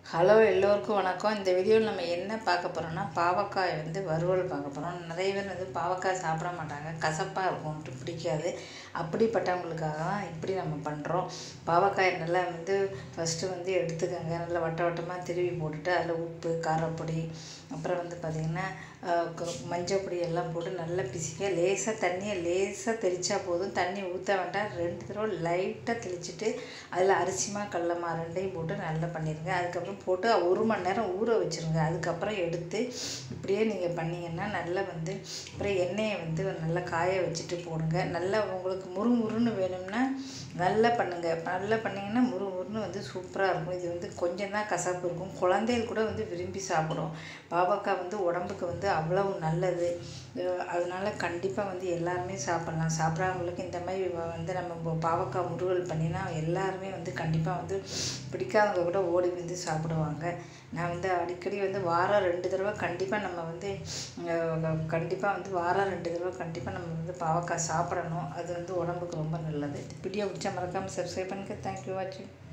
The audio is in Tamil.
ஹலோ எல்லோருக்கும் வணக்கம் இந்த வீடியோவில் நம்ம என்ன பார்க்க போகிறோம்னா பாவக்காய் வந்து வறுவல் பார்க்க போகிறோம் நிறைய பேர் வந்து பாவக்காய் சாப்பிட மாட்டாங்க கசப்பாக இருக்கும்ட்டு பிடிக்காது அப்படிப்பட்டவங்களுக்காக தான் இப்படி நம்ம பண்ணுறோம் பாவக்காய் நல்லா வந்து ஃபஸ்ட்டு வந்து எடுத்துக்கோங்க நல்லா வட்ட வட்டமாக திருவி போட்டுட்டு அதில் உப்பு காரப்பொடி அப்புறம் வந்து பார்த்திங்கன்னா மஞ்சள் பொடி எல்லாம் போட்டு நல்லா பிசிக்க லேசாக தண்ணியை லேசாக தெளித்தா போதும் தண்ணி ஊற்ற வேண்டாம் ரெண்டு தடவை லைட்டாக தெளிச்சிட்டு அதில் அரிசிமா கடலமா ரெண்டையும் போட்டு நல்லா பண்ணிடுங்க அதுக்கப்புறம் போட்டு ஒரு மணி நேரம் ஊற வச்சுருங்க அதுக்கப்புறம் எடுத்து இப்படியே நீங்கள் பண்ணிங்கன்னா நல்லா வந்து அப்புறம் எண்ணெயை வந்து நல்லா காய வச்சுட்டு போடுங்க நல்லா உங்களுக்கு முறுமுறுன்னு வேணும்னா நல்லா பண்ணுங்கள் நல்லா பண்ணிங்கன்னா முறுமுறுன்னு வந்து சூப்பராக இருக்கும் இது வந்து கொஞ்சம் தான் கசப்பு இருக்கும் குழந்தைகள் கூட வந்து விரும்பி சாப்பிடும் பாவக்காய் வந்து உடம்புக்கு வந்து அவ்வளவு நல்லது அதனால கண்டிப்பாக வந்து எல்லாருமே சாப்பிட்லாம் சாப்பிட்றவங்களுக்கு இந்த மாதிரி வந்து நம்ம பாவக்காய் முறுவல் பண்ணினா எல்லாருமே வந்து கண்டிப்பாக வந்து பிடிக்காதவங்க கூட ஓடி வந்து சாப்பிடுவாங்க நான் வந்து அடிக்கடி வந்து வாரம் ரெண்டு தடவை கண்டிப்பாக நம்ம வந்து கண்டிப்பாக வந்து வாரம் ரெண்டு தடவை கண்டிப்பாக நம்ம வந்து பாவக்காய் சாப்பிடணும் அது வந்து உடம்புக்கு ரொம்ப நல்லது வீடியோ பிடிச்சா மறக்காமல் சப்ஸ்கிரைப் பண்ணுங்க தேங்க்யூ வாட்சிங்